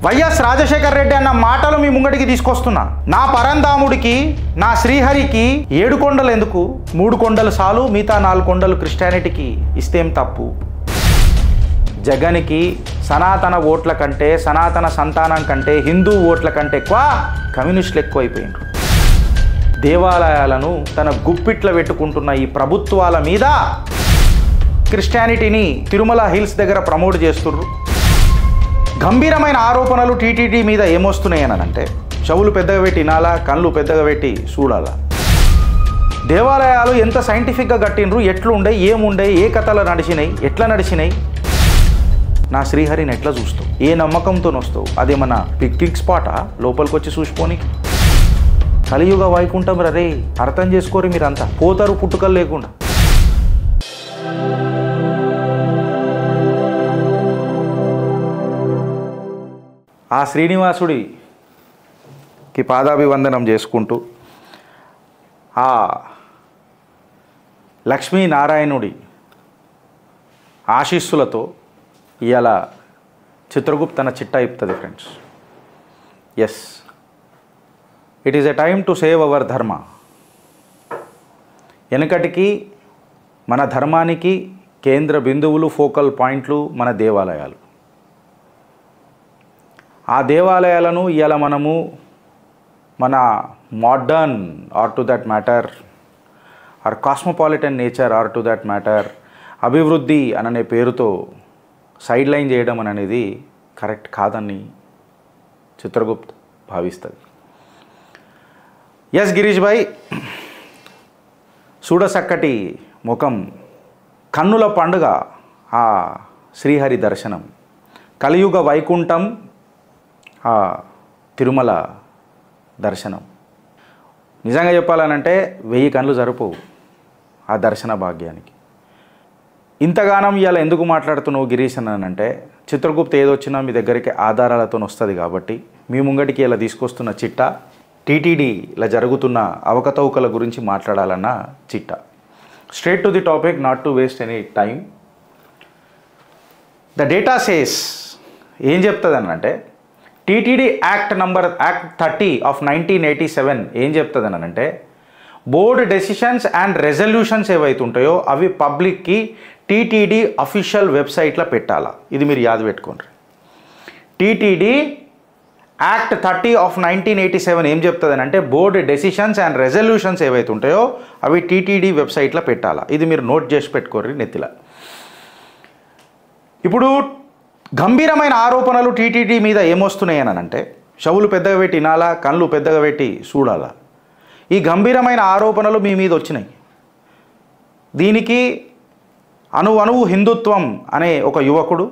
YS Rajasekhara Reddy అన్న మాటలు మీ ముంగడికి తీసుకొస్తున్నా నా పరంధాముడికి నా శ్రీహరికి ఏడు కొండలు ఎందుకు మూడు కొండలు సాలు మిగతా నాలుగు కొండలు క్రిస్టియానిటీకి ఇస్తేం తప్పు జగన్కి సనాతన ఓట్ల కంటే సనాతన సంతానం కంటే హిందూ ఓట్ల కంటే ఎక్కువ కమ్యూనిస్టులు ఎక్కువైపోయినారు దేవాలయాలను తన గుప్పిట్ల పెట్టుకుంటున్న ఈ ప్రభుత్వాల మీద క్రిస్టియానిటీని తిరుమల హిల్స్ దగ్గర ప్రమోట్ చేస్తుర్రు గంభీరమైన ఆరోపణలు టీటీడీ మీద ఏమొస్తున్నాయనంటే చెవులు పెద్దగా పెట్టి వినాలా కళ్ళు పెద్దగా పెట్టి చూడాలా దేవాలయాలు ఎంత సైంటిఫిక్గా కట్టిండ్రు ఎట్లుండే ఏముండే ఏ కథలు నడిచినాయి ఎట్లా నడిచినాయి నా శ్రీహరిని ఎట్లా చూస్తావు ఏ నమ్మకంతో వస్తావు అదేమన్నా పిక్నిక్ స్పాటా లోపలికి వచ్చి చూసిపోని కలియుగ వైకుంఠం రే అర్థం చేసుకోరు మీరంతా పోతారు పుట్టుకలు లేకుండా ఆ శ్రీనివాసుడికి పాదాభివందనం చేసుకుంటూ ఆ లక్ష్మీనారాయణుడి ఆశీస్సులతో ఇవాళ చిత్రగుప్త తన చిట్టా ఇప్పుతుంది friends yes it is a time to save our dharma వెనకటికి మన ధర్మానికి కేంద్ర బిందువులు ఫోకల్ పాయింట్లు మన దేవాలయాలు ఆ దేవాలయాలను ఇవాళ మనము మన modern or to that matter or cosmopolitan nature or to that matter అభివృద్ధి అననే పేరుతో సైడ్ లైన్ చేయడం అనేది కరెక్ట్ కాదని చిత్రగుప్త్ భావిస్తుంది ఎస్ గిరీష్ భాయ్ చూడసక్కటి ముఖం కన్నుల పండుగ ఆ శ్రీహరి దర్శనం కలియుగ వైకుంఠం ఆ తిరుమల దర్శనం నిజంగా చెప్పాలనంటే వెయ్యి కళ్ళు సరిపోవు ఆ దర్శన భాగ్యానికి ఇంతగానం ఇవాళ ఎందుకు మాట్లాడుతున్నావు గిరీష్ అని అంటే చిత్రగుప్త ఏదొచ్చినా మీ దగ్గరికి ఆధారాలతో వస్తుంది కాబట్టి మీ ముంగటికి ఇలా తీసుకొస్తున్న చిట్టా టీటీడీలో జరుగుతున్న అవకతవకల గురించి మాట్లాడాలన్న చిట్టా straight to the topic not to waste any time the data says ఏం చెప్తుంది అంటే TTD act number act thirty of nineteen eighty seven ఏం చెప్తుంది అంటే బోర్డ్ డెసిషన్స్ అండ్ రెజల్యూషన్స్ ఏవైతే ఉంటాయో అవి పబ్లిక్కి టీటీడీ అఫీషియల్ వెబ్సైట్లో పెట్టాలా ఇది మీరు యాద పెట్టుకోండి TTD act thirty of nineteen eighty seven ఏం చెప్తుంది అంటే బోర్డు డెసిషన్స్ అండ్ రెజల్యూషన్స్ ఏవైతే ఉంటాయో అవి టీటీడీ వెబ్సైట్లో పెట్టాలా ఇది మీరు నోట్ చేసి పెట్టుకోర్రి నెత్తిలా ఇప్పుడు గంభీరమైన ఆరోపణలు టీటీడీ మీద ఏమొస్తున్నాయని అంటే చెవులు పెద్దగా పెట్టి వినాలా కళ్ళు పెద్దగా పెట్టి చూడాలా ఈ గంభీరమైన ఆరోపణలు మీ మీద వచ్చినాయి దీనికి అణు అణువు హిందుత్వం అనే ఒక యువకుడు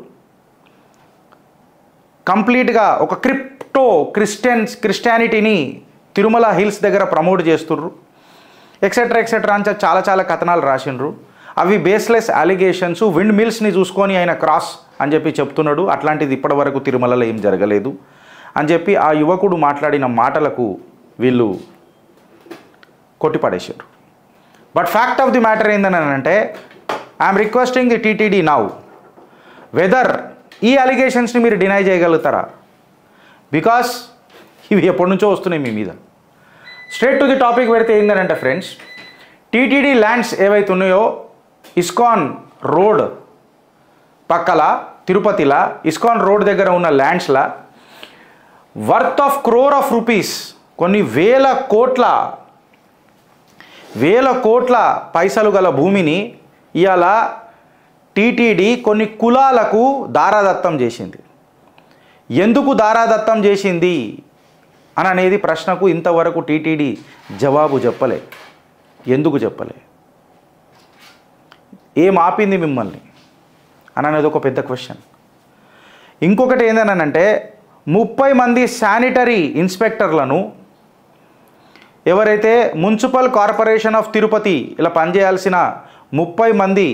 కంప్లీట్గా ఒక క్రిప్టో క్రిస్టియన్స్ క్రిస్టియానిటీని తిరుమల హిల్స్ దగ్గర ప్రమోట్ చేస్తుర్రు ఎక్సెట్రా ఎక్సెట్రా అని చాలా చాలా కథనాలు రాసిండ్రు అవి బేస్లెస్ అలిగేషన్స్ విండ్ మిల్స్ని చూసుకొని ఆయన క్రాస్ అని చెప్పి చెప్తున్నాడు అట్లాంటిది ఇప్పటివరకు తిరుమలలో ఏం జరగలేదు అని చెప్పి ఆ యువకుడు మాట్లాడిన మాటలకు వీళ్ళు కొట్టిపడేశారు but fact of the matter ఏందని అంటే I'm requesting the TTD now whether ఈ అలిగేషన్స్ని మీరు డినై చేయగలుగుతారా బికాస్ ఇవి ఎప్పటి నుంచో వస్తున్నాయి మీ మీద స్ట్రేట్ టు ది టాపిక్ పెడితే ఏంటంటే ఫ్రెండ్స్ టీటీడీ ల్యాండ్స్ ఏవైతే ఉన్నాయో ఇస్కాన్ రోడ్ పక్కల తిరుపతిలా ఇస్కాన్ రోడ్ దగ్గర ఉన్న ల్యాండ్స్లా worth of crore of rupees కొన్ని వేల కోట్ల వేల కోట్ల పైసలు గల భూమిని ఇవాళ టీటీడీ కొన్ని కులాలకు దారాదత్తం చేసింది ఎందుకు దారాదత్తం చేసింది అని అనేది ప్రశ్నకు ఇంతవరకు టీటీడీ జవాబు చెప్పలే ఎందుకు చెప్పలే ఏం ఆపింది మిమ్మల్ని అని అనేది ఒక పెద్ద క్వశ్చన్ ఇంకొకటి ఏందనంటే ముప్పై మంది శానిటరీ ఇన్స్పెక్టర్లను ఎవరైతే మున్సిపల్ కార్పొరేషన్ ఆఫ్ తిరుపతి ఇలా పనిచేయాల్సిన ముప్పై మంది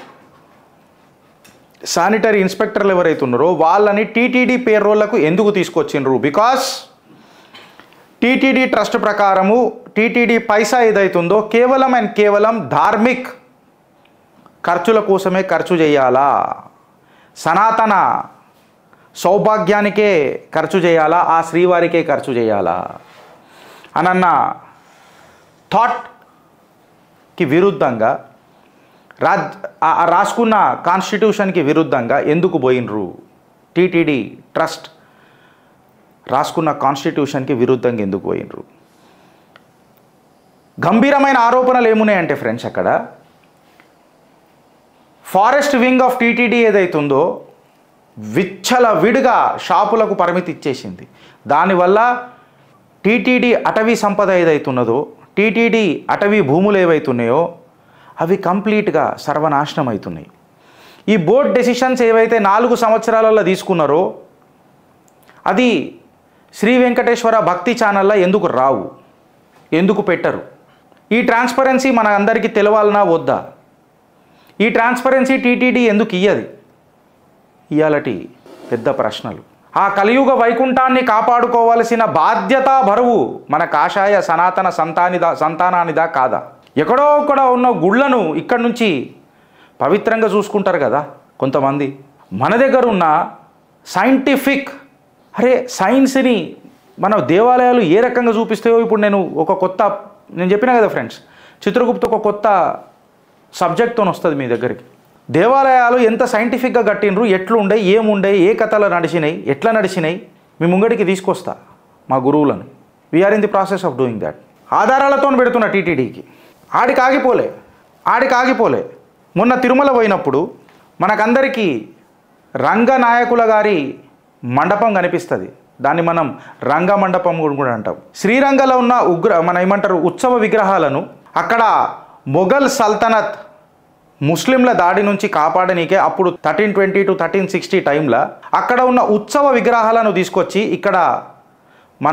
శానిటరీ ఇన్స్పెక్టర్లు ఎవరైతే ఉన్నారో వాళ్ళని టీటీడీ పేరోళ్లకు ఎందుకు తీసుకొచ్చిండ్రు బికాస్ టీటీడీ ట్రస్ట్ ప్రకారము టీటీడీ పైసా ఏదైతుందో కేవలం అండ్ కేవలం ధార్మిక్ ఖర్చుల కోసమే ఖర్చు చేయాలా సనాతన సౌభాగ్యానికే ఖర్చు చేయాలా ఆ శ్రీవారికే ఖర్చు చేయాలా అనన్న థాట్కి విరుద్ధంగా రాజ్ ఆ- ఆ రాసుకున్న కాన్స్టిట్యూషన్కి విరుద్ధంగా ఎందుకు పోయినరు టీటీడీ ట్రస్ట్ రాసుకున్న కాన్స్టిట్యూషన్కి విరుద్ధంగా ఎందుకు పోయినరు గంభీరమైన ఆరోపణలు ఏమున్నాయంటే ఫ్రెండ్స్ అక్కడ ఫారెస్ట్ వింగ్ ఆఫ్ టీటీడీ ఏదైతుందో విచ్చల విడిగా షాపులకు పరిమితి ఇచ్చేసింది దానివల్ల టీటీడీ అటవీ సంపద ఏదైతున్నదో టీటీడీ అటవీ భూములు ఏవైతున్నాయో అవి కంప్లీట్గా సర్వనాశనం అవుతున్నాయి ఈ బోర్డ్ డెసిషన్స్ ఏవైతే నాలుగు సంవత్సరాలలో తీసుకున్నారో అది శ్రీ వెంకటేశ్వర భక్తి ఛానల్లో ఎందుకు రావు ఎందుకు పెట్టరు ఈ ట్రాన్స్పరెన్సీ మన అందరికీ తెలవాలనా వద్దా ఈ ట్రాన్స్పరెన్సీ టీటీడీ ఎందుకు ఇయ్యది ఇయాలటి పెద్ద ప్రశ్నలు ఆ కలియుగ వైకుంఠాన్ని కాపాడుకోవలసిన బాధ్యత బరువు మన కాషాయ సనాతన సంతానిదా సంతానానిదా కాదా ఎక్కడో ఒక్కడ ఉన్న గుళ్ళను ఇక్కడి నుంచి పవిత్రంగా చూసుకుంటారు కదా కొంతమంది మన దగ్గర ఉన్న సైంటిఫిక్ అరే సైన్స్ని మన దేవాలయాలు ఏ రకంగా చూపిస్తాయో ఇప్పుడు నేను ఒక కొత్త నేను చెప్పిన కదా ఫ్రెండ్స్ చిత్రగుప్త ఒక కొత్త సబ్జెక్ట్తో వస్తుంది మీ దగ్గరికి దేవాలయాలు ఎంత సైంటిఫిక్గా కట్టినరు ఎట్లుండే ఏముండే ఏ కథలు నడిచినాయి ఎట్లా నడిచినాయి మీ ముంగడికి తీసుకొస్తా మా గురువులను we're in the process of doing that ఆధారాలతో పెడుతున్న టీటీడీకి ఆడికి ఆగిపోలే ఆడికి ఆగిపోలే మొన్న తిరుమల పోయినప్పుడు మనకందరికీ రంగనాయకుల గారి మండపం కనిపిస్తుంది దాన్ని మనం రంగ మండపం కూడా కూడా అంటాం శ్రీరంగంలో ఉన్న ఉగ్ర మన ఏమంటారు ఉత్సవ విగ్రహాలను అక్కడ మొఘల్ సల్తనత్ ముస్లింల దాడి నుంచి కాపాడనీకే అప్పుడు thirteen twenty two thirteen sixty టైంలో అక్కడ ఉన్న ఉత్సవ విగ్రహాలను తీసుకొచ్చి ఇక్కడ మన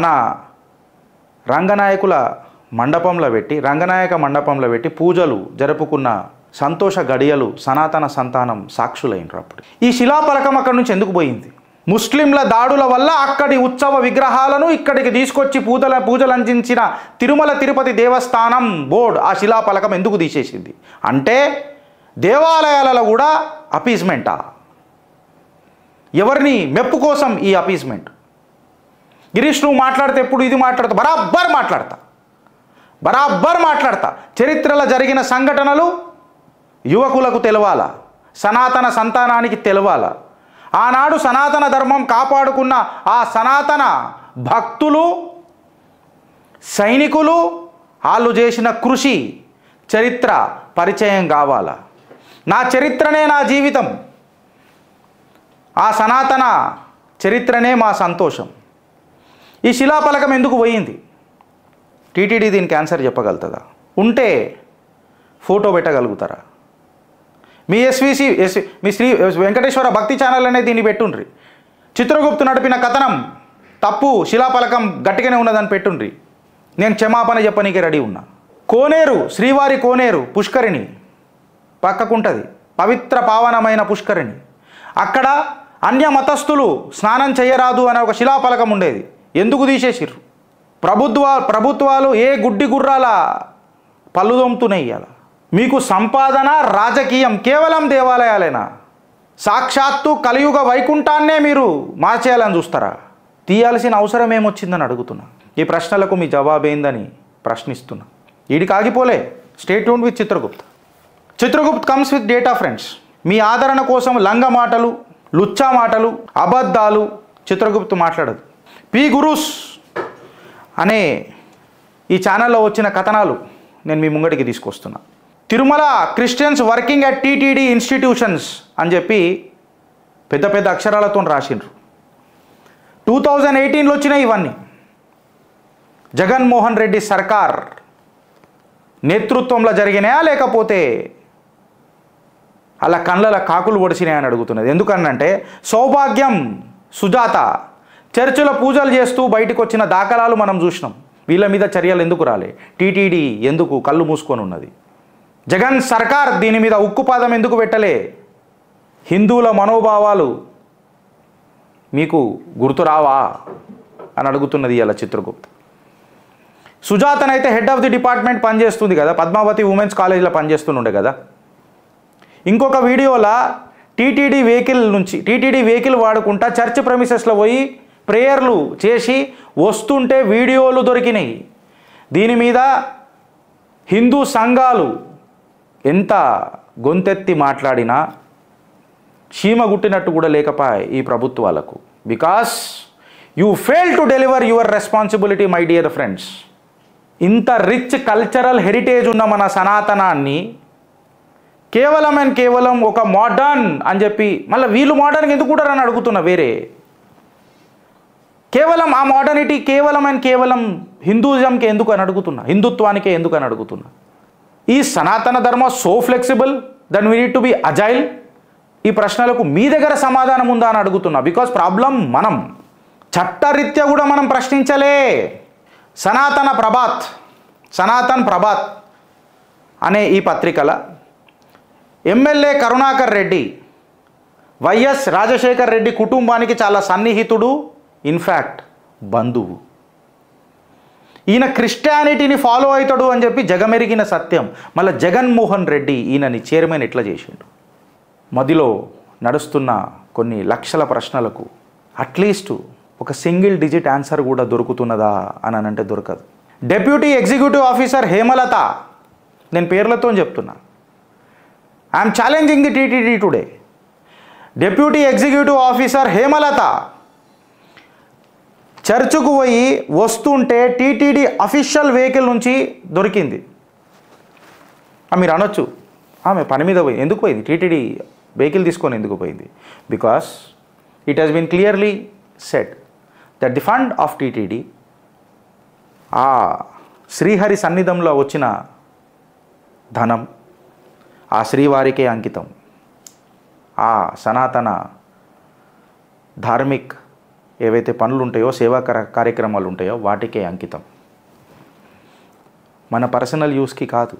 రంగనాయకుల మండపంలో పెట్టి రంగనాయక మండపంలో పెట్టి పూజలు జరుపుకున్న సంతోష గడియలు సనాతన సంతానం సాక్షులైనరు అప్పుడు ఈ శిలాపలకం అక్కడి నుంచి ఎందుకు పోయింది ముస్లింల దాడుల వల్ల అక్కడి ఉత్సవ విగ్రహాలను ఇక్కడికి తీసుకొచ్చి పూజల పూజలు అందించిన తిరుమల తిరుపతి దేవస్థానం బోర్డు ఆ శిలాపలకం ఎందుకు తీసేసింది అంటే దేవాలయాలలో కూడా అపీజ్మెంటా ఎవరిని మెప్పు కోసం ఈ అపీజ్మెంట్ గిరీష్ నువ్వు మాట్లాడితే ఎప్పుడు ఇది మాట్లాడతా బరాబ్బర్ మాట్లాడతా బరాబ్బర్ మాట్లాడతా చరిత్రలో జరిగిన సంఘటనలు యువకులకు తెలవాల సనాతన సంతానానికి తెలవాల ఆనాడు సనాతన ధర్మం కాపాడుకున్న ఆ సనాతన భక్తులు సైనికులు వాళ్ళు చేసిన కృషి చరిత్ర పరిచయం కావాలా నా చరిత్రనే నా జీవితం ఆ సనాతన చరిత్రనే మా సంతోషం ఈ శిలాఫలకం ఎందుకు పోయింది టీటీడీ దీనికి ఆన్సర్ చెప్పగలుగుతుందా ఉంటే ఫోటో పెట్టగలుగుతారా మీ ఎస్విసి ఎస్ మీ శ్రీ వెంకటేశ్వర భక్తి ఛానల్ అనేది దీన్ని పెట్టుండ్రి చిత్రగుప్తు నడిపిన కథనం తప్పు శిలాఫలకం గట్టిగానే ఉన్నదని పెట్టుండ్రి నేను క్షమాపణ చెప్పనీకి రెడీ ఉన్నా కోనేరు శ్రీవారి కోనేరు పుష్కరిణి పక్కకుంటుంది పవిత్ర పావనమైన పుష్కరిణి అక్కడ అన్య మతస్థులు స్నానం చేయరాదు అనే ఒక శిలాఫలకం ఉండేది ఎందుకు తీసేసిర్రు ప్రభుత్వ ప్రభుత్వాలు ఏ గుడ్డి గుర్రాల పళ్ళు దొమ్ముతున్నాయి ఇవాళ మీకు సంపాదన రాజకీయం కేవలం దేవాలయాలేనా సాక్షాత్తు కలియుగ వైకుంఠాన్నే మీరు మార్చేయాలని చూస్తారా తీయాల్సిన అవసరం ఏమొచ్చిందని అడుగుతున్నా ఈ ప్రశ్నలకు మీ జవాబేందని ప్రశ్నిస్తున్నా వీడికి ఆగిపోలే stay tune with Chitragupta Chitragupt comes with data friends మీ ఆదరణ కోసం లంగ మాటలు లుచ్చా మాటలు అబద్ధాలు చిత్రగుప్తు మాట్లాడదు పి గురూస్ అనే ఈ ఛానల్లో వచ్చిన కథనాలు నేను మీ ముంగడికి తీసుకొస్తున్నా Tirumala Christians working at TTD institutions అని చెప్పి పెద్ద పెద్ద అక్షరాలతో రాసిండ్రు టూ థౌజండ్ ఎయిటీన్లో వచ్చినాయి ఇవన్నీ జగన్మోహన్ రెడ్డి సర్కార్ నేతృత్వంలో జరిగినాయా లేకపోతే అలా కళ్ళల కాకులు ఒడిసినాయని అడుగుతున్నది ఎందుకనంటే సౌభాగ్యం సుజాత చర్చిలో పూజలు చేస్తూ బయటకు వచ్చిన దాఖలాలు మనం చూసినాం వీళ్ళ మీద చర్యలు ఎందుకు రాలే టీటీడీ ఎందుకు కళ్ళు మూసుకొని ఉన్నది జగన్ సర్కార్ దీని మీద ఉక్కుపాదం ఎందుకు పెట్టలే హిందువుల మనోభావాలు మీకు గుర్తు రావా అని అడుగుతున్నది ఇలా చిత్రగుప్త సుజాతనైతే హెడ్ ఆఫ్ ది డిపార్ట్మెంట్ పనిచేస్తుంది కదా పద్మావతి ఉమెన్స్ కాలేజీలో పనిచేస్తుండే కదా ఇంకొక వీడియోలో టీటీడీ వెహికల్ నుంచి టీటీడీ వెహికల్ వాడుకుంటా చర్చ్ ప్రమిసెస్లో పోయి ప్రేయర్లు చేసి వస్తుంటే వీడియోలు దొరికినాయి దీని మీద హిందూ సంఘాలు ఎంత గొంతెత్తి మాట్లాడినా చీమ గుట్టినట్టు కూడా లేకపాయే ఈ ప్రభుత్వాలకు because you fail to deliver your responsibility my dear friends ఇంత రిచ్ కల్చరల్ హెరిటేజ్ ఉన్న మన సనాతనాన్ని కేవలం అండ్ కేవలం ఒక మోడర్న్ అని చెప్పి మళ్ళీ వీళ్ళు మోడర్న్కి ఎందుకు కూడా అని అడుగుతున్నా వేరే కేవలం ఆ మోడర్నిటీ కేవలం అండ్ కేవలం హిందూజంకి ఎందుకు అని అడుగుతున్నా హిందుత్వానికే ఎందుకు అని అడుగుతున్నా ఈ సనాతన ధర్మ so flexible then we need to be agile ఈ ప్రశ్నలకు మీ దగ్గర సమాధానం ఉందా అని అడుగుతున్నా బికాస్ ప్రాబ్లం మనం చట్టరీత్యా కూడా మనం ప్రశ్నించలే సనాతన ప్రభాత్ సనాతన్ ప్రభాత్ అనే ఈ పత్రికల ఎమ్మెల్యే కరుణాకర్ రెడ్డి వైఎస్ రాజశేఖర్ రెడ్డి కుటుంబానికి చాలా సన్నిహితుడు ఇన్ఫ్యాక్ట్ బంధువు ఈయన క్రిస్టియానిటీని ఫాలో అవుతాడు అని చెప్పి జగమెరిగిన సత్యం మళ్ళీ జగన్మోహన్ రెడ్డి ఈయనని చైర్మన్ ఎట్లా చేసిండు మదిలో నడుస్తున్న కొన్ని లక్షల ప్రశ్నలకు అట్లీస్ట్ ఒక సింగిల్ డిజిట్ ఆన్సర్ కూడా దొరుకుతున్నదా అని అంటే దొరకదు డెప్యూటీ ఎగ్జిక్యూటివ్ ఆఫీసర్ హేమలత నేను పేర్లతో చెప్తున్నా I'm challenging the TTD today deputy executive officer Hemalatha చర్చుకు పోయి వస్తుంటే టీటీడీ అఫీషియల్ వెహికల్ నుంచి దొరికింది ఆ, మీరు అనొచ్చు ఆమె పని మీద పోయి ఎందుకు పోయింది టీటీడీ వెహికల్ తీసుకొని ఎందుకు పోయింది because it has been clearly set that the fund of TTD ఆ శ్రీహరి సన్నిధంలో వచ్చిన ధనం ఆ శ్రీవారికే అంకితం ఆ సనాతన ధార్మిక్ ఏవైతే పనులు ఉంటాయో సేవా కర- కార్యక్రమాలు ఉంటాయో వాటికే అంకితం మన పర్సనల్ యూస్కి కాదు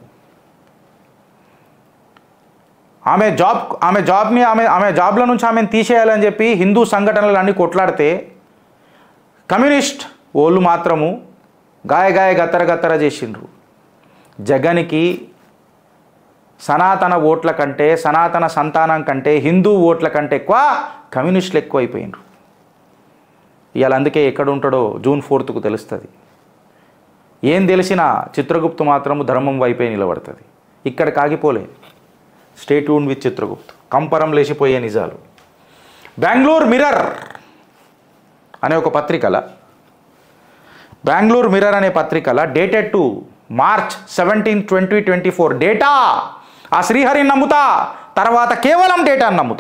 ఆమె జాబ్ ఆమె జాబ్ని ఆమె ఆమె జాబ్ల నుంచి ఆమెను తీసేయాలని చెప్పి హిందూ సంఘటనలు అన్నీ కొట్లాడితే కమ్యూనిస్ట్ ఓళ్ళు మాత్రము గాయ గాయ గత్తర గత్తర చేసిండ్రు జగన్కి సనాతన ఓట్ల కంటే సనాతన సంతానం కంటే హిందూ ఓట్ల కంటే ఎక్కువ కమ్యూనిస్టులు ఎక్కువైపోయినరు ఇవాళ అందుకే ఎక్కడ ఉంటాడో జూన్ ఫోర్త్కు తెలుస్తుంది ఏం తెలిసినా చిత్రగుప్తు మాత్రము ధర్మం వైపే నిలబడుతుంది ఇక్కడ కాగిపోలే స్టే ట్యూన్ విత్ చిత్రగుప్తు కంపరం లేచిపోయే నిజాలు బెంగళూరు మిర్రర్ అనే ఒక పత్రికల బెంగళూరు మిర్రర్ అనే పత్రికల dated to March seventeen twenty twenty four data ఆ శ్రీహరిని నమ్ముతా తర్వాత కేవలం డేటాని నమ్ముతా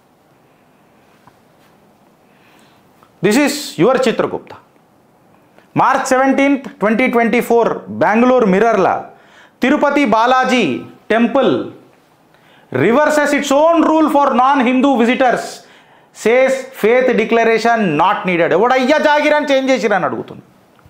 this is your Chitragupta March seventeenth twenty twenty four Bengaluru మిర్రర్ల Tirupati Balaji temple reverses its own rule for non Hindu visitors says faith declaration not needed ఎవడయ్యా జాగిరని చేంజ్ చేసిరని అడుగుతుంది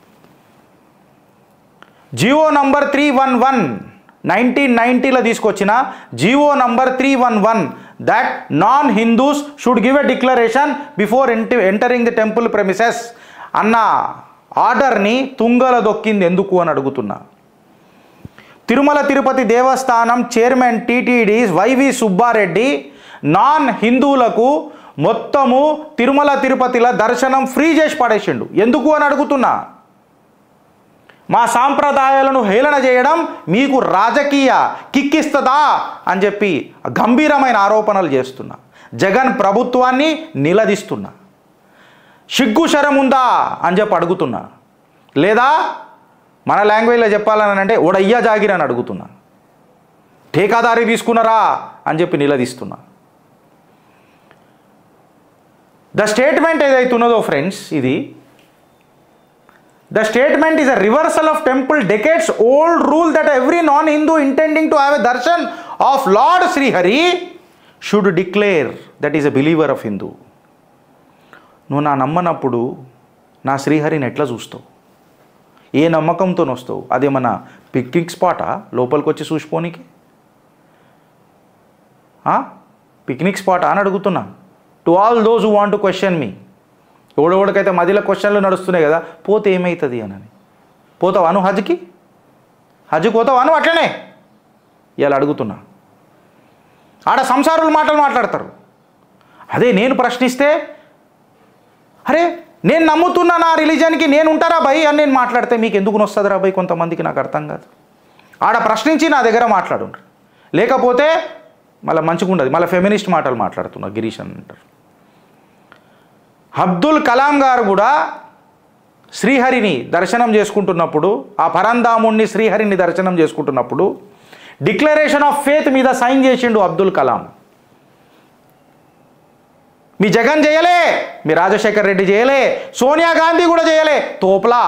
GO number three one one nineteen నైంటీలో తీసుకొచ్చిన GO number three one one that non Hindus should give a declaration before ఎంటి entering the temple premises అన్న ఆర్డర్ని తుంగల దొక్కింది ఎందుకు అని అడుగుతున్నా Tirumala Tirupati Devasthanam chairman TTD YV Subba Reddy non హిందువులకు మొత్తము తిరుమల తిరుపతిల దర్శనం ఫ్రీ చేసి పడేసిండు ఎందుకు అని అడుగుతున్నా మా సాంప్రదాయాలను హేళన చేయడం మీకు రాజకీయ కిక్కిస్తుందా అని చెప్పి గంభీరమైన ఆరోపణలు చేస్తున్నా జగన్ ప్రభుత్వాన్ని నిలదీస్తున్నా సిగ్గు శరం ఉందా అని చెప్పి అడుగుతున్నా లేదా మన లాంగ్వేజ్లో చెప్పాలని అంటే ఓడయ్యా జాగిర్ అని అడుగుతున్నా ఠేకాదారి తీసుకున్నారా అని చెప్పి నిలదీస్తున్నా ద స్టేట్మెంట్ ఏదైతున్నదో ఫ్రెండ్స్ ఇది the statement is a reversal of temple decades old rule that every non Hindu intending to have a darshan of lord Srihari should declare that is a believer of Hindu నువ్వు నా నమ్మనప్పుడు నా శ్రీహరిని ఎట్లా చూస్తావు ఏ నమ్మకంతో వస్తావు అదేమన్నా పిక్నిక్ స్పాటా లోపలికి వచ్చి చూసిపోనికి పిక్నిక్ స్పాటా అని అడుగుతున్నా to all those who want to question మీ ఎవడెవడికైతే మధ్యలో క్వశ్చన్లు నడుస్తున్నాయి కదా పోతే ఏమవుతుంది అని పోతావా నువ్వు హజ్కి హజ్కి పోతావా నువ్వు అట్లనే ఇవాళ అడుగుతున్నా ఆడ సంసారుల మాటలు మాట్లాడతారు అదే నేను ప్రశ్నిస్తే అరే నేను నమ్ముతున్నా నా రిలీజన్కి నేను ఉంటారా భయ్ అని నేను మాట్లాడితే మీకు ఎందుకు వస్తుందిరా భయ్ కొంతమందికి నాకు అర్థం కాదు ఆడ ప్రశ్నించి నా దగ్గర మాట్లాడు లేకపోతే మళ్ళీ మంచిగా ఉండదు మళ్ళీ ఫెమినిస్ట్ మాటలు మాట్లాడుతున్నా గిరీష్ అని అంటారు అబ్దుల్ కలాం గారు కూడా శ్రీహరిని దర్శనం చేసుకుంటున్నప్పుడు ఆ పరంధాముణ్ణి శ్రీహరిని దర్శనం చేసుకుంటున్నప్పుడు డిక్లరేషన్ ఆఫ్ ఫేత్ మీద సైన్ చేసిండు అబ్దుల్ కలాం మీ జగన్ చేయలే మీ రాజశేఖర్ రెడ్డి చేయలే సోనియా గాంధీ కూడా చేయలే తోపులా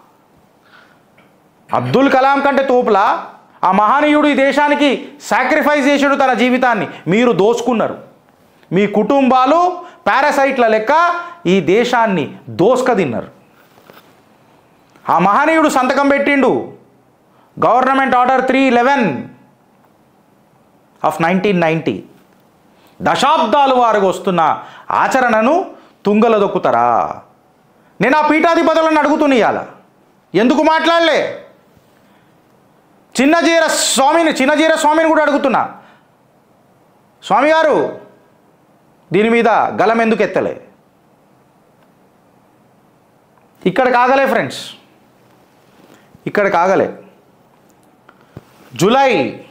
అబ్దుల్ కలాం కంటే తోపులా ఆ మహనీయుడు ఈ దేశానికి సాక్రిఫైస్ చేసాడు తన జీవితాన్ని మీరు దోసుకున్నారు మీ కుటుంబాలు పారాసైట్ల లెక్క ఈ దేశాన్ని దోసుక తిన్నారు ఆ మహనీయుడు సంతకం పెట్టిండు government order three eleven of nineteen ninety దశాబ్దాలు వారికి వస్తున్న ఆచరణను తుంగల దొక్కుతారా నేను ఆ పీఠాధిపతులను అడుగుతున్నా ఇవాళ ఎందుకు మాట్లాడలే చిన్నజీర స్వామిని చిన్నజీర స్వామిని కూడా అడుగుతున్నా స్వామి గారు దీని మీద గలం ఎందుకు ఎత్తలే ఇక్కడ కాగలే ఫ్రెండ్స్ ఇక్కడ కాగలే జూలై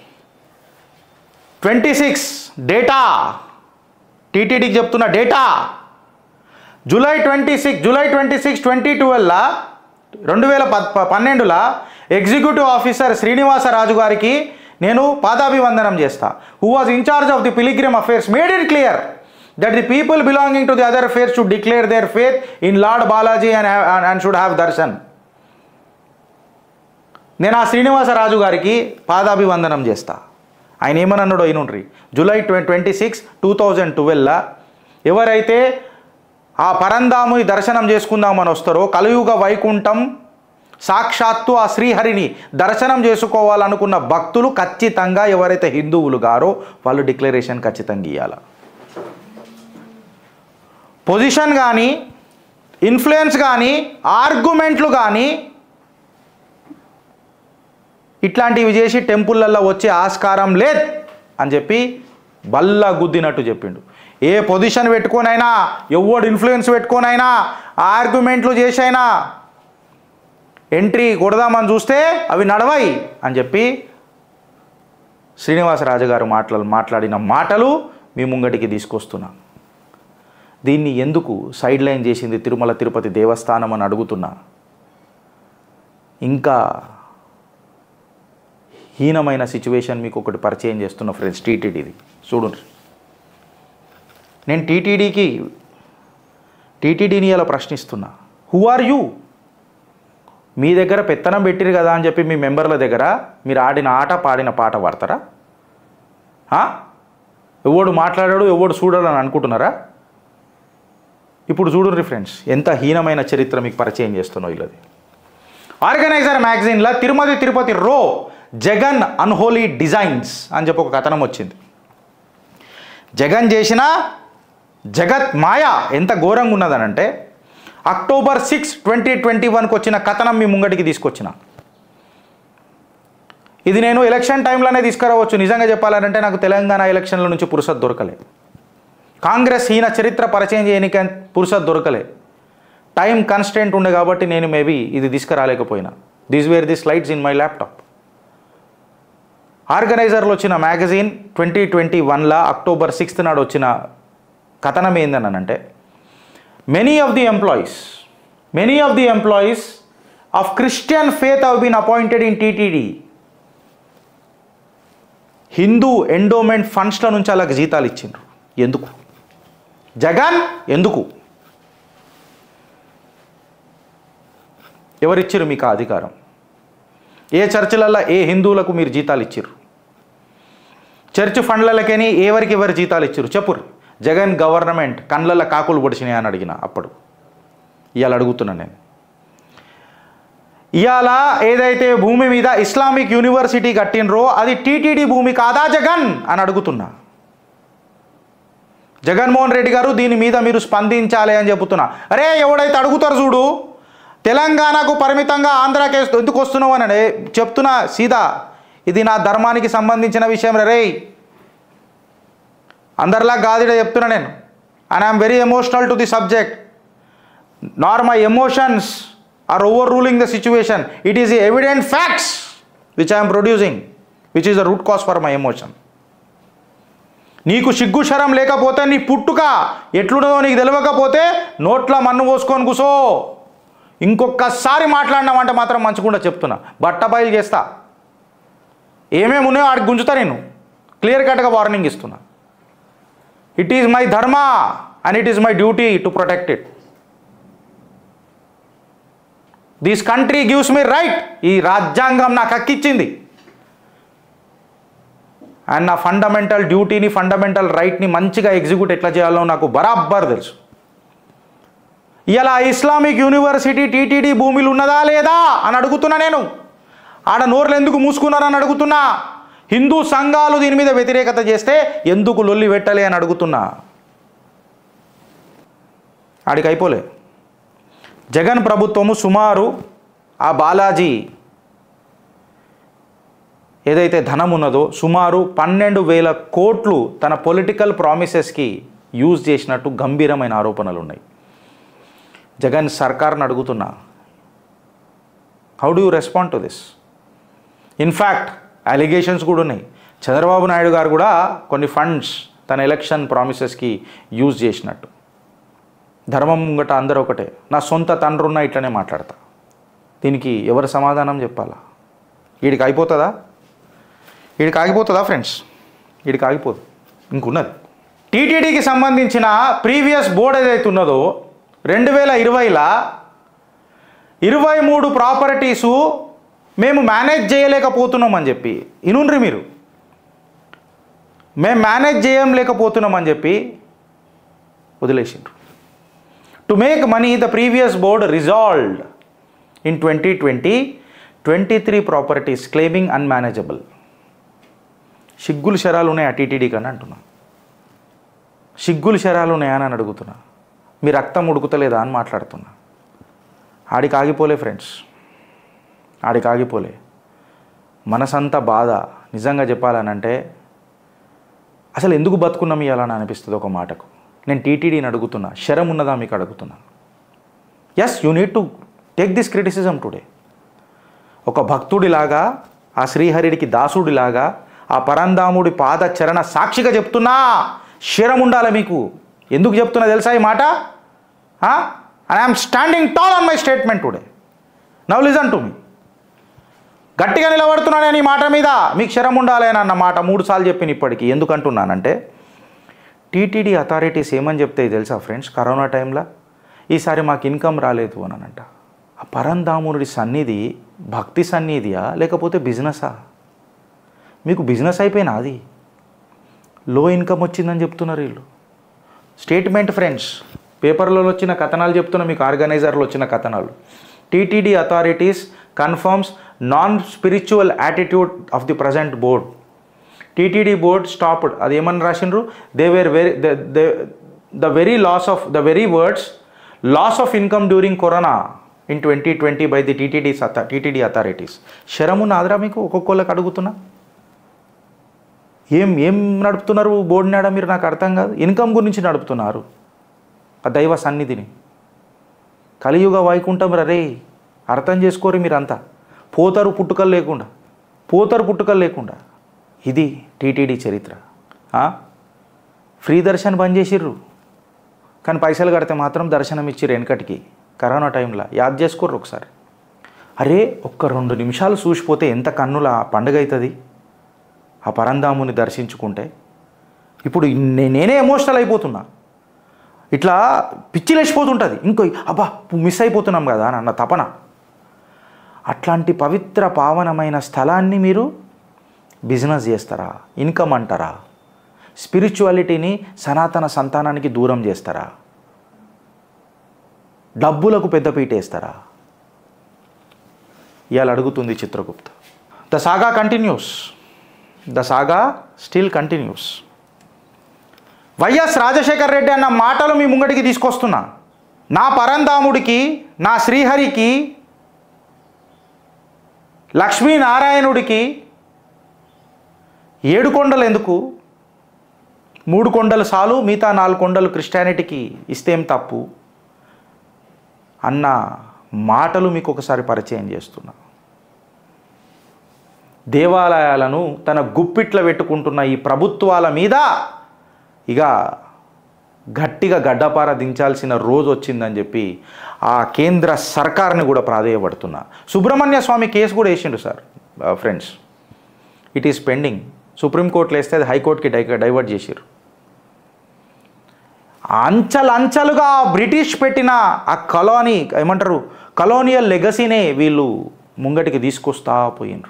ట్వంటీ సిక్స్ డేటా టీటీడీకి చెప్తున్న data July twenty six July twenty six twenty ట్వెల్వ్లా రెండు వేల పద్ పన్నెండులా ఎగ్జిక్యూటివ్ ఆఫీసర్ శ్రీనివాసరాజు గారికి నేను పాదాభివందనం చేస్తా who was incharge of the pilgrim affairs made it clear that the people belonging to the other affairs should declare their faith in Lord Balaji and and should have darshan నేను ఆ శ్రీనివాసరాజు గారికి పాదాభివందనం చేస్తా ఆయన ఏమనన్నాడో అయినుండ్రి జూలై ట్వ ట్వంటీ సిక్స్ టూ థౌజండ్ ట్వెల్వ్లా ఎవరైతే ఆ పరంధాముని దర్శనం చేసుకుందామని వస్తారో కలియుగ వైకుంఠం సాక్షాత్తు ఆ శ్రీహరిని దర్శనం చేసుకోవాలనుకున్న భక్తులు ఖచ్చితంగా ఎవరైతే హిందువులు గారో వాళ్ళు డిక్లరేషన్ ఖచ్చితంగా ఇవ్వాలి పొజిషన్ కానీ ఇన్ఫ్లుయెన్స్ కానీ ఆర్గ్యుమెంట్లు కానీ ఇట్లాంటివి చేసి టెంపుల్లల్లో వచ్చే ఆస్కారం లేదు అని చెప్పి బల్ల గుద్దినట్టు చెప్పిండు ఏ పొజిషన్ పెట్టుకోనైనా ఎవడు ఇన్ఫ్లుయెన్స్ పెట్టుకోనైనా ఆర్గ్యుమెంట్లు చేసైనా ఎంట్రీ కొడదామని చూస్తే అవి నడవాయి అని చెప్పి శ్రీనివాసరాజు గారు మాటలు మాట్లాడిన మాటలు మీ ముంగటికి తీసుకొస్తున్నా దీన్ని ఎందుకు సైడ్ లైన్ చేసింది తిరుమల తిరుపతి దేవస్థానం అని అడుగుతున్నా ఇంకా హీనమైన సిచ్యువేషన్ మీకు ఒకటి పరిచయం చేస్తున్న ఫ్రెండ్స్ టీటీడీది చూడండి నేను టీటీడీకి టీటీడీని అలా ప్రశ్నిస్తున్నా హూ ఆర్ యూ మీ దగ్గర పెత్తనం పెట్టిరు కదా అని చెప్పి మీ మెంబర్ల దగ్గర మీరు ఆడిన ఆట పాడిన పాట పాడతారా ఆ? ఎవడు మాట్లాడాడు ఎవడు చూడాడు అని అనుకుంటున్నారా ఇప్పుడు చూడండి ఫ్రెండ్స్ ఎంత హీనమైన చరిత్ర మీకు పరిచయం చేస్తున్నావు ఇల్లది ఆర్గనైజర్ మ్యాగజైన్లో తిరుమతి తిరుపతి రో జగన్ అన్హోలీ డిజైన్స్ అని చెప్పి ఒక కథనం వచ్చింది జగన్ చేసిన జగత్ మాయ ఎంత ఘోరంగా ఉన్నదనంటే అక్టోబర్ సిక్స్ ట్వంటీ ట్వంటీ వన్కి వచ్చిన కథనం మీ ముంగటికి తీసుకొచ్చిన ఇది నేను ఎలక్షన్ టైంలోనే తీసుకురావచ్చు నిజంగా చెప్పాలంటే నాకు తెలంగాణ ఎలక్షన్ల నుంచి పురుషత్ దొరకలే కాంగ్రెస్ హీన చరిత్ర పరిచయం చేయడానికి పురుషత్ దొరకలే టైం కన్స్టెంట్ ఉండే కాబట్టి నేను మేబీ ఇది తీసుకురాలేకపోయినా these were the slides in my laptop ఆర్గనైజర్లో వచ్చిన మ్యాగజైన్ ట్వంటీ ట్వంటీ వన్లో అక్టోబర్ సిక్స్త్ నాడు వచ్చిన కథనం ఏందనంటే many of the employees many of the employees of Christian faith have been appointed in TTD Hindu endowment ఫండ్స్ల నుంచి అలాగ జీతాలు ఇచ్చిండ్రు ఎందుకు జగన్ ఎందుకు ఎవరిచ్చారు మీకు ఆ అధికారం ఏ చర్చిలల్లో ఏ హిందువులకు మీరు జీతాలు ఇచ్చిర్రు చర్చ్ ఫండ్లకని ఎవరికి ఎవరు జీతాలు ఇచ్చిర్రు చెప్పురు జగన్ గవర్నమెంట్ కండ్లల్ల కాకులు పొడిచినాయి అని అడిగిన అప్పుడు ఇవాళ అడుగుతున్నాను నేను ఇవాళ ఏదైతే భూమి మీద ఇస్లామిక్ యూనివర్సిటీ కట్టినరో అది టీటీడీ భూమి కాదా జగన్ అని అడుగుతున్నా జగన్మోహన్ రెడ్డి గారు దీని మీద మీరు స్పందించాలి అని చెబుతున్నా అరే ఎవడైతే అడుగుతారు చూడు తెలంగాణకు పరిమితంగా ఆంధ్రాకి ఎందుకు వస్తున్నావు అని చెప్తున్నా సీదా ఇది నా ధర్మానికి సంబంధించిన విషయం రే అందరిలా గాదిడ చెప్తున్నా నేను and I am very emotional to the subject, nor my emotions are overruling the situation. It is the evident facts which I am producing, which is the root cause for my emotion. నీకు సిగ్గు శరం లేకపోతే నీ పుట్టుక ఎట్లున్నదో నీకు తెలియకపోతే నోట్ల మన్ను పోసుకొని కూసో ఇంకొకసారి మాట్లాడినామంటే మాత్రం మంచిగుండా చెప్తున్నా బట్ట బయలు చేస్తా ఏమేమి ఉన్నాయో ఆడికి గుంజుతా నేను క్లియర్ కట్గా వార్నింగ్ ఇస్తున్నా it is my dharma and it is my duty to protect it this country gives me right ఈ రాజ్యాంగం నాకు హక్కిచ్చింది అండ్ నా ఫండమెంటల్ డ్యూటీని ఫండమెంటల్ రైట్ని మంచిగా ఎగ్జిక్యూట్ ఎట్లా చేయాలో నాకు బరాబ్బర్ తెలుసు ఇలా ఇస్లామిక్ యూనివర్సిటీ టీటీడీ భూమిలు ఉన్నదా లేదా అని అడుగుతున్నా నేను ఆడ నోర్లు ఎందుకు మూసుకున్నారని అడుగుతున్నా హిందూ సంఘాలు దీని మీద వ్యతిరేకత చేస్తే ఎందుకు లొల్లి పెట్టలే అని అడుగుతున్నా ఆడికి అయిపోలే జగన్ ప్రభుత్వము సుమారు ఆ బాలాజీ ఏదైతే ధనం ఉన్నదో సుమారు పన్నెండు వేల కోట్లు తన పొలిటికల్ ప్రామిసెస్కి యూజ్ చేసినట్టు గంభీరమైన ఆరోపణలు ఉన్నాయి జగన్ సర్కార్ని అడుగుతున్నా how do you respond to this in fact allegations కూడా ఉన్నాయి చంద్రబాబు నాయుడు గారు కూడా కొన్ని ఫండ్స్ తన ఎలక్షన్ ప్రామిసెస్కి యూజ్ చేసినట్టు ధర్మం ముంగట అందరూ ఒకటే నా సొంత తండ్రున్న ఇట్లనే మాట్లాడతా దీనికి ఎవరు సమాధానం చెప్పాలా వీడికి అయిపోతుందా వీడికి ఆగిపోతుందా ఫ్రెండ్స్ వీడికి ఆగిపోదు ఇంకున్నది టీటీడీకి సంబంధించిన ప్రీవియస్ బోర్డు ఏదైతే ఉన్నదో రెండు వేల ఇరవైలా ఇరవై మూడు ప్రాపర్టీసు మేము మేనేజ్ చేయలేకపోతున్నాం అని చెప్పి ఇనుండ్రి మీరు మేము మేనేజ్ చేయలేకపోతున్నాం అని చెప్పి వదిలేసిండ్రు to make money the previous board resolved in twenty twenty twenty three properties claiming unmanageable సిగ్గులు శరాలు ఉన్నాయి టీటీడీ కన్నా అంటున్నా సిగ్గులు శరాలు ఉన్నాయా అని అడుగుతున్నా మీ రక్తం ఉడుకుతలేదా అని మాట్లాడుతున్నా ఆడికి ఆగిపోలే ఫ్రెండ్స్ ఆడికి ఆగిపోలే మనసంతా బాధ నిజంగా చెప్పాలనంటే అసలు ఎందుకు బతుకున్నాం ఇవ్వాలని అనిపిస్తుంది ఒక మాటకు నేను టీటీడీని అడుగుతున్నా శరం ఉన్నదా మీకు అడుగుతున్నా yes you need to take this criticism today ఒక భక్తుడిలాగా ఆ శ్రీహరిడికి దాసుడిలాగా ఆ పరంధాముడి పాద చరణ సాక్షిగా చెప్తున్నా శరం ఉండాలి మీకు ఎందుకు చెప్తున్నా తెలుసా ఈ మాట I am standing tall on my statement today now listen to me గట్టిగా నిలబడుతున్నా నేను ఈ మాట మీద మీకు శరం ఉండాలి అని అన్న మాట మూడు సార్లు చెప్పిన ఇప్పటికీ ఎందుకు అంటున్నానంటే టీటీడీ అథారిటీస్ ఏమని చెప్తాయి తెలుసా ఫ్రెండ్స్ కరోనా టైంలో ఈసారి మాకు ఇన్కమ్ రాలేదు అని అంట ఆ పరంధామునుడి సన్నిధి భక్తి సన్నిధియా లేకపోతే బిజినెసా మీకు బిజినెస్ అయిపోయినా అది లో ఇన్కమ్ వచ్చిందని చెప్తున్నారు వీళ్ళు స్టేట్మెంట్ ఫ్రెండ్స్ పేపర్లలో వచ్చిన కథనాలు చెప్తున్నా మీకు ఆర్గనైజర్లు వచ్చిన కథనాలు TTD authorities confirms non spiritual attitude of the present board TTD board stopped అది ఏమని రాసిండ్రు they were very the very loss of the very words loss of income during corona in twenty twenty by the TTD TTD authorities శరము నాదరా మీకు ఒక్కొక్కళ్ళకి అడుగుతున్నా ఏం ఏం నడుపుతున్నారు బోర్డు నాడ మీరు నాకు అర్థం కాదు ఇన్కమ్ గురించి నడుపుతున్నారు ఆ దైవ సన్నిధిని కలియుగ వైకుంఠం రే అర్థం చేసుకోరు మీరంతా పోతారు పుట్టుకలు లేకుండా పోతారు పుట్టుకలు లేకుండా ఇది టీటీడీ చరిత్ర ఆ? ఫ్రీ దర్శన్ బంద్ చేసిర్రు కానీ పైసలు కడితే మాత్రం దర్శనం ఇచ్చిర్రు వెనకటికి కరోనా టైంలో యాద్ చేసుకోర్రు ఒకసారి అరే ఒక్క రెండు నిమిషాలు చూసిపోతే ఎంత కన్నుల పండుగ అవుతుంది ఆ పరంధాముని దర్శించుకుంటే ఇప్పుడు నే- నేనే ఎమోషనల్ అయిపోతున్నా ఇట్లా పిచ్చి లేచిపోతుంటుంది ఇంకో అబ్బా మిస్ అయిపోతున్నాం కదా అని అన్న తపన అట్లాంటి పవిత్ర పావనమైన స్థలాన్ని మీరు బిజినెస్ చేస్తారా ఇన్కమ్ అంటారా స్పిరిచువాలిటీని సనాతన సంతానానికి దూరం చేస్తారా డబ్బులకు పెద్దపీట వేస్తారా ఇవాళ అడుగుతుంది Chitragupta the saga continues the saga still continues YS Rajasekhar Reddy అన్న మాటలు మీ ముంగడికి తీసుకొస్తున్నా నా పరంధాముడికి నా శ్రీహరికి లక్ష్మీనారాయణుడికి ఏడుకొండలు ఎందుకు మూడు కొండలు సాలు మిగతా నాలుగు కొండలు క్రిస్టియానిటీకి ఇస్తే ఏం తప్పు అన్న మాటలు మీకు ఒకసారి పరిచయం చేస్తున్నా దేవాలయాలను తన గుప్పిట్లో పెట్టుకుంటున్న ఈ ప్రభుత్వాల మీద ఇక గట్టిగా గడ్డపార దించాల్సిన రోజు వచ్చిందని చెప్పి ఆ కేంద్ర సర్కార్ని కూడా ప్రాధేయపడుతున్నా సుబ్రహ్మణ్య స్వామి కేసు కూడా వేసిండు sir friends it is pending సుప్రీంకోర్టులో వేస్తే అది హైకోర్టుకి డై డైవర్ట్ చేసిర్రు అంచలంచలుగా బ్రిటిష్ పెట్టిన ఆ కలోనీ ఏమంటారు కలోనియల్ లెగసీనే వీళ్ళు ముంగటికి తీసుకొస్తా పోయినరు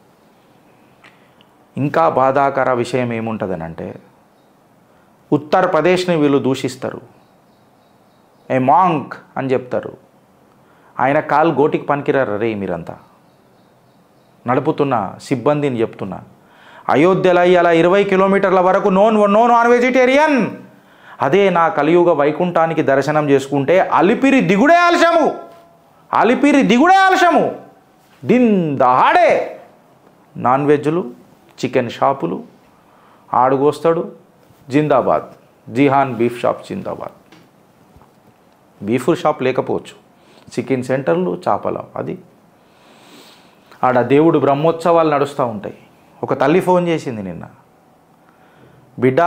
ఇంకా బాధాకర విషయం ఏముంటుందని అంటే ఉత్తరప్రదేశ్ని వీళ్ళు దూషిస్తారు ఏ మాంక్ అని చెప్తారు ఆయన కాలు గోటికి పనికిరారు రే మీరంతా నడుపుతున్న సిబ్బందిని చెప్తున్నా అయోధ్యలో ఇలా ఇరవై కిలోమీటర్ల వరకు నోన్ నో నాన్ వెజిటేరియన్ అదే నా కలియుగ వైకుంఠానికి దర్శనం చేసుకుంటే అలిపిరి దిగుడే ఆలస్యము అలిపిరి దిగుడే ఆలస్యము దిన్ దహాడే నాన్ వెజ్లు చికెన్ షాపులు ఆడుగోస్తాడు జిందాబాద్ జిహాన్ బీఫ్ షాప్ జిందాబాద్ బీఫ్ షాప్ లేకపోవచ్చు చికెన్ సెంటర్లు చేపల అది ఆడ దేవుడు బ్రహ్మోత్సవాలు నడుస్తూ ఉంటాయి ఒక తల్లి ఫోన్ చేసింది నిన్న బిడ్డ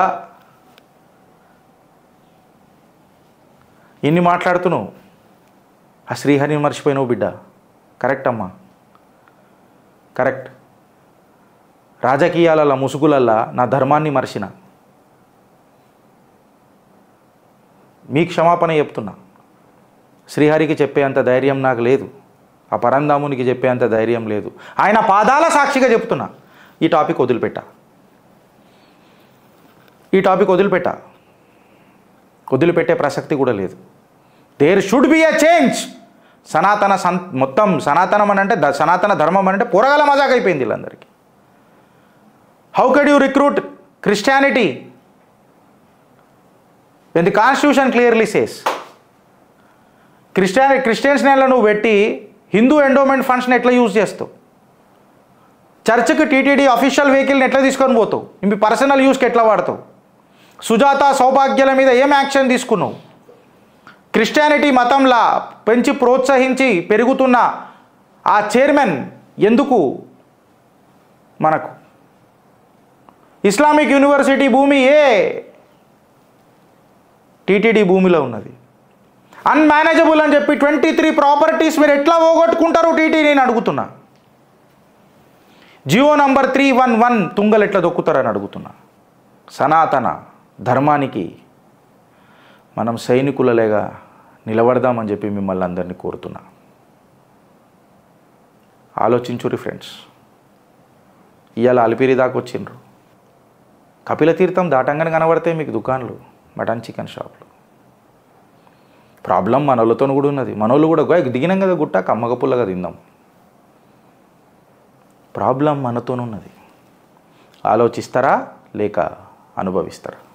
ఇన్ని మాట్లాడుతున్నావు ఆ శ్రీహరిని మర్చిపోయినావు బిడ్డ కరెక్ట్ అమ్మా కరెక్ట్ రాజకీయాలలో ముసుగులల్లా నా ధర్మాన్ని మర్చిన మీ క్షమాపణ చెప్తున్నా శ్రీహరికి చెప్పేంత ధైర్యం నాకు లేదు ఆ పరంధామునికి చెప్పేంత ధైర్యం లేదు ఆయన పాదాల సాక్షిగా చెప్తున్నా ఈ టాపిక్ వదిలిపెట్టా ఈ టాపిక్ వదిలిపెట్టా వదిలిపెట్టే ప్రసక్తి కూడా లేదు there should be a change సనాతన సన్ మొత్తం సనాతనం అని అంటే ద- సనాతన ధర్మం అని అంటే పొరగల మజాక్ అయిపోయింది వీళ్ళందరికీ how could you recruit Christianity when the constitution clearly says క్రిస్టియాని క్రిస్టియన్స్ నెలలో నువ్వు పెట్టి హిందూ ఎండోమెంట్ ఫండ్స్ని ఎట్లా యూజ్ చేస్తావు చర్చ్కి టీటీడీ అఫీషియల్ వెహికల్ని ఎట్లా తీసుకొని పోతావు మీ పర్సనల్ యూస్కి ఎట్లా వాడతావు సుజాత సౌభాగ్యాల మీద ఏం యాక్షన్ తీసుకున్నావు క్రిస్టియానిటీ మతంలా పెంచి ప్రోత్సహించి పెరుగుతున్న ఆ చైర్మన్ ఎందుకు మనకు ఇస్లామిక్ యూనివర్సిటీ భూమి ఏ టీటీడీ భూమిలో ఉన్నది అన్మేనేజబుల్ అని చెప్పి ట్వంటీ త్రీ ప్రాపర్టీస్ మీరు ఎట్లా పోగొట్టుకుంటారు టీటీడీని అడుగుతున్నా GO number three one one తుంగలు ఎట్లా దొక్కుతారని అడుగుతున్నా సనాతన ధర్మానికి మనం సైనికులలేగా నిలబడదామని చెప్పి మిమ్మల్ని అందరినీ కోరుతున్నా ఆలోచించురి ఫ్రెండ్స్ ఇవాళ అలిపిరి దాకా వచ్చిండ్రు కపిల తీర్థం దాటంగానే కనబడతాయి మీకు దుకాన్లు మటన్ చికెన్ షాపులు ప్రాబ్లం మనోళ్ళతో కూడా ఉన్నది మనోళ్ళు కూడా "గోయ్, దిగినాం కదా గుట్ట కమ్మగ పుల్లగా తిందాం ప్రాబ్లం మనతోనున్నది ఆలోచిస్తారా లేక అనుభవిస్తారా